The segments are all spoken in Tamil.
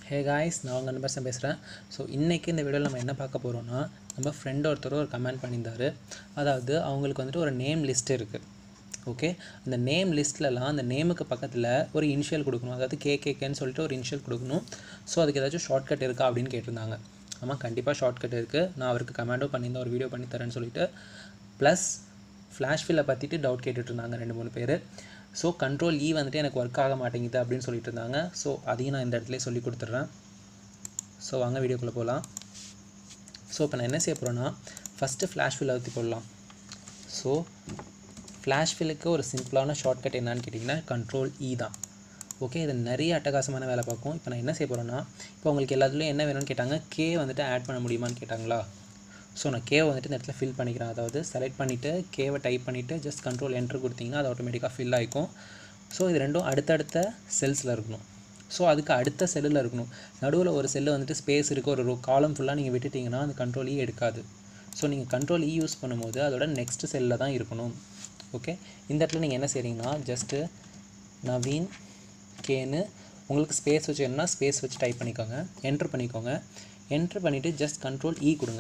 ஹே காய்ஸ் நான் உங்கள் நம்பர்ஸ் பேசுகிறேன் ஸோ இன்றைக்கி இந்த வீடியோவில் நம்ம என்ன பார்க்க போகிறோம்னா நம்ம ஃப்ரெண்ட் ஒருத்தர் ஒரு கமெண்ட் பண்ணியிருந்தாரு அதாவது அவங்களுக்கு வந்துட்டு ஒரு நேம் லிஸ்ட் இருக்குது ஓகே அந்த நேம் லிஸ்ட்லலாம் அந்த நேமுக்கு பக்கத்தில் ஒரு இனிஷியல் கொடுக்கணும் அதாவது கேகேகேன்னு சொல்லிட்டு ஒரு இனிஷியல் கொடுக்கணும் ஸோ அதுக்கு ஏதாச்சும் ஷார்ட்கட் இருக்கா அப்படின்னு கேட்டிருந்தாங்க ஆமாம் கண்டிப்பாக ஷார்ட்கட் இருக்குது நான் அவருக்கு கமெண்டும் பண்ணியிருந்தேன் ஒரு வீடியோ பண்ணி தரேன்னு சொல்லிட்டு ப்ளஸ் ஃப்ளாஷ் ஃபில்லை பற்றிட்டு டவுட் கேட்டுட்டு இருந்தாங்க ரெண்டு மூணு பேர் ஸோ கண்ட்ரோல் இ வந்துட்டு எனக்கு ஒர்க் ஆக மாட்டேங்குது அப்படின்னு சொல்லிட்டு இருந்தாங்க ஸோ அதையும் நான் இந்த இடத்துல சொல்லி கொடுத்துட்றேன் ஸோ வாங்க வீடியோக்குள்ளே போகலாம் ஸோ இப்போ நான் என்ன செய்ய போகிறேன்னா ஃபஸ்ட்டு ஃப்ளாஷ் ஃபில்லை ஊற்றி போடலாம் ஸோ ஃப்ளாஷ் ஃபில்லுக்கு ஒரு சிம்பிளான ஷார்ட்கட் என்னன்னு கேட்டிங்கன்னா கண்ட்ரோல் இ தான் ஓகே இது நிறைய அட்டகாசமான வேலை பார்க்கும் இப்போ நான் என்ன செய்ய போகிறேன்னா இப்போ உங்களுக்கு எல்லாத்துலேயும் என்ன வேணும்னு கேட்டாங்க கே வந்துட்டு ஆட் பண்ண முடியுமான்னு கேட்டாங்களா ஸோ நான் கேவை வந்துட்டு இந்த இடத்துல ஃபில் பண்ணிக்கிறேன் அதாவது செலக்ட் பண்ணிவிட்டு கேவை டைப் பண்ணிவிட்டு ஜஸ்ட் கண்ட்ரோல் என்ட்ரு கொடுத்தீங்கன்னா அது ஆட்டோமேட்டிக்காக ஃபில் ஆகிக்கும் ஸோ இது ரெண்டும் அடுத்தடுத்த செல்ஸில் இருக்கணும் ஸோ அதுக்கு அடுத்த செல்லில் இருக்கணும் நடுவில் ஒரு செல்லு வந்துட்டு ஸ்பேஸ் இருக்குது ஒரு ரோ காலம் ஃபுல்லாக நீங்கள் விட்டுட்டிங்கன்னா அந்த கண்ட்ரோல் இ எடுக்காது ஸோ நீங்கள் கண்ட்ரோல் இ யூஸ் பண்ணும்போது அதோட நெக்ஸ்ட் செல்லில் தான் இருக்கணும் ஓகே இந்த இடத்துல நீங்கள் என்ன செய்கிறீங்கன்னா ஜஸ்ட்டு நவீன் கேன்னு உங்களுக்கு ஸ்பேஸ் வச்சு வேணும்னா ஸ்பேஸ் வச்சு டைப் பண்ணிக்கோங்க என்ட்ரு பண்ணிக்கோங்க என்ட்ரு பண்ணிவிட்டு ஜஸ்ட் கண்ட்ரோல் இ கொடுங்க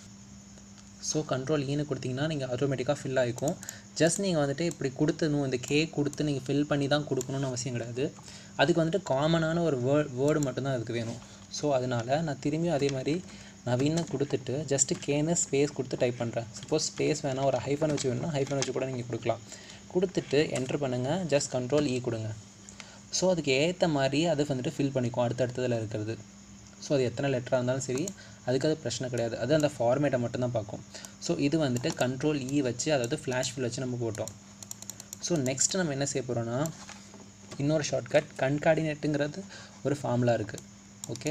ஸோ கண்ட்ரோல் ஈனு கொடுத்தீங்கன்னா நீங்கள் ஆட்டோமேட்டிக்காக ஃபில் ஆகிக்கும் ஜஸ்ட் நீங்கள் வந்துட்டு இப்படி கொடுத்தணும் இந்த கே கொடுத்து நீங்கள் ஃபில் பண்ணி தான் கொடுக்கணும்னு அவசியம் கிடையாது அதுக்கு வந்துட்டு காமனான ஒரு வேர்ட் வேர்டு மட்டும்தான் அதுக்கு வேணும் ஸோ அதனால் நான் திரும்பியும் அதே மாதிரி நவீன கொடுத்துட்டு ஜஸ்ட்டு கேன்னு ஸ்பேஸ் கொடுத்து டைப் பண்ணுறேன் சப்போஸ் ஸ்பேஸ் வேணால் ஒரு ஹைஃபன் வச்சு வேணும்னா ஹைஃபன் வச்சு கூட நீங்கள் கொடுக்கலாம் கொடுத்துட்டு என்ட்ரு பண்ணுங்கள் ஜஸ்ட் கண்ட்ரோல் ஈ கொடுங்க ஸோ அதுக்கு ஏற்ற மாதிரி அது வந்துட்டு ஃபில் பண்ணிக்கும் அடுத்தடுத்ததில் இருக்கிறது ஸோ அது எத்தனை லெட்டராக இருந்தாலும் சரி அதுக்கு அது பிரச்சனை கிடையாது அது அந்த ஃபார்மேட்டை மட்டும்தான் பார்க்கும் ஸோ இது வந்துட்டு கண்ட்ரோல் இ வச்சு அதாவது ஃப்ளாஷ் ஃபில் வச்சு நம்ம போட்டோம் ஸோ நெக்ஸ்ட் நம்ம என்ன செய்ய போகிறோன்னா இன்னொரு ஷார்ட்கட் கண்கார்டினேட்டுங்கிறது ஒரு ஃபார்முலா இருக்குது ஓகே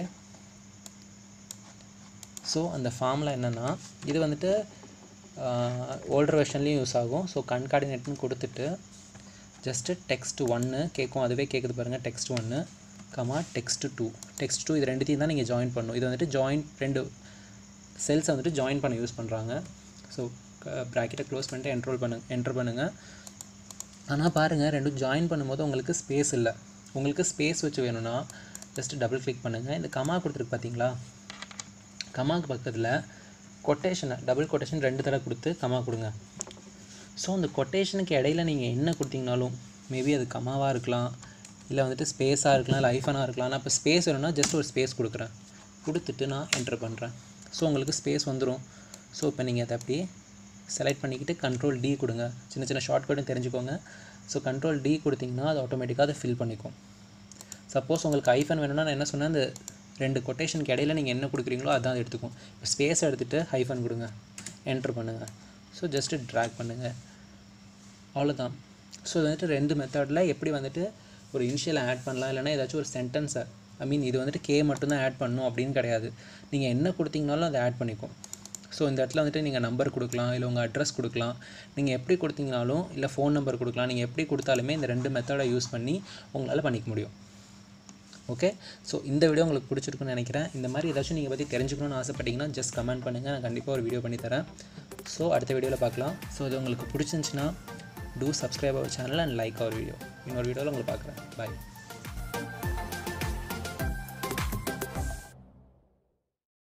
ஸோ அந்த ஃபார்முலா என்னென்னா இது வந்துட்டு ஓல்டர் வெர்ஷன்லேயும் யூஸ் ஆகும் ஸோ கண்கார்டினேட்னு கொடுத்துட்டு ஜஸ்ட்டு டெக்ஸ்ட் ஒன்று கேட்கும் அதுவே கேட்குது பாருங்கள் டெக்ஸ்ட் ஒன்று comma text two text two இது ரெண்டுத்தையும் தான் நீங்கள் ஜாயின் பண்ணணும் இது வந்துட்டு ஜாயின் ரெண்டு செல்ஸை வந்துட்டு ஜாயின் பண்ண யூஸ் பண்ணுறாங்க ஸோ ப்ராக்கெட்டை க்ளோஸ் பண்ணிட்டு என்ட்ரோல் பண்ணு என்ட்ரு பண்ணுங்கள் ஆனால் பாருங்கள் ரெண்டும் ஜாயின் பண்ணும்போது உங்களுக்கு ஸ்பேஸ் இல்லை உங்களுக்கு ஸ்பேஸ் வச்சு வேணும்னா ஜஸ்ட்டு டபுள் கிளிக் பண்ணுங்கள் இந்த கமா கொடுத்துருக்கு பார்த்தீங்களா கமாக்கு பக்கத்தில் கொட்டேஷனை டபுள் கொட்டேஷன் ரெண்டு தடவை கொடுத்து கமா கொடுங்க ஸோ அந்த கொட்டேஷனுக்கு இடையில நீங்கள் என்ன கொடுத்தீங்கனாலும் மேபி அது கமாவாக இருக்கலாம் இல்லை வந்துட்டு ஸ்பேஸாக இருக்கலாம் இல்லை ஐஃபனாக இருக்கலாம் நான் இப்போ ஸ்பேஸ் வேணும்னா ஜஸ்ட் ஒரு ஸ்பேஸ் கொடுக்குறேன் கொடுத்துட்டு நான் என்ட்ரு பண்ணுறேன் ஸோ உங்களுக்கு ஸ்பேஸ் வந்துடும் ஸோ இப்போ நீங்கள் அதை அப்படியே செலக்ட் பண்ணிக்கிட்டு கண்ட்ரோல் டி கொடுங்க சின்ன சின்ன ஷார்ட்கட்டும் தெரிஞ்சுக்கோங்க ஸோ கண்ட்ரோல் டி கொடுத்தீங்கன்னா அது ஆட்டோமேட்டிக்காக அதை ஃபில் பண்ணிக்கும் சப்போஸ் உங்களுக்கு ஐஃபன் வேணும்னா நான் என்ன சொன்னேன் அந்த ரெண்டு கொட்டேஷனுக்கு இடையில நீங்கள் என்ன கொடுக்குறீங்களோ அதான் அது எடுத்துக்கும் இப்போ ஸ்பேஸ் எடுத்துகிட்டு ஹைஃபன் கொடுங்க என்ட்ரு பண்ணுங்கள் ஸோ ஜஸ்ட்டு ட்ராக் பண்ணுங்கள் அவ்வளோதான் ஸோ இது வந்துட்டு ரெண்டு மெத்தடில் எப்படி வந்துட்டு ஒரு இனிஷியல் ஆட் பண்ணலாம் இல்லைனா ஏதாச்சும் ஒரு சென்டென்ஸை ஐ மீன் இது வந்துட்டு கே மட்டும்தான் ஆட் பண்ணணும் அப்படின்னு கிடையாது நீங்கள் என்ன கொடுத்தீங்கனாலும் அதை ஆட் பண்ணிக்கும் ஸோ இந்த இடத்துல வந்துட்டு நீங்கள் நம்பர் கொடுக்கலாம் இல்லை உங்கள் அட்ரஸ் கொடுக்கலாம் நீங்கள் எப்படி கொடுத்தீங்கனாலும் இல்லை ஃபோன் நம்பர் கொடுக்கலாம் நீங்கள் எப்படி கொடுத்தாலுமே இந்த ரெண்டு மெத்தடை யூஸ் பண்ணி உங்களால் பண்ணிக்க முடியும் ஓகே ஸோ இந்த வீடியோ உங்களுக்கு பிடிச்சிருக்குன்னு நினைக்கிறேன் இந்த மாதிரி ஏதாச்சும் நீங்கள் பற்றி தெரிஞ்சுக்கணும்னு ஆசைப்பட்டீங்கன்னா ஜஸ்ட் கமெண்ட் பண்ணுங்கள் நான் கண்டிப்பாக ஒரு வீடியோ பண்ணி தரேன் ஸோ அடுத்த வீடியோவில் பார்க்கலாம் ஸோ இது உங்களுக்கு பிடிச்சிருந்துச்சின்னா do subscribe our channel and like our video இன்னொரு வீடியோவில் உங்களை பார்க்குறேன் பாய்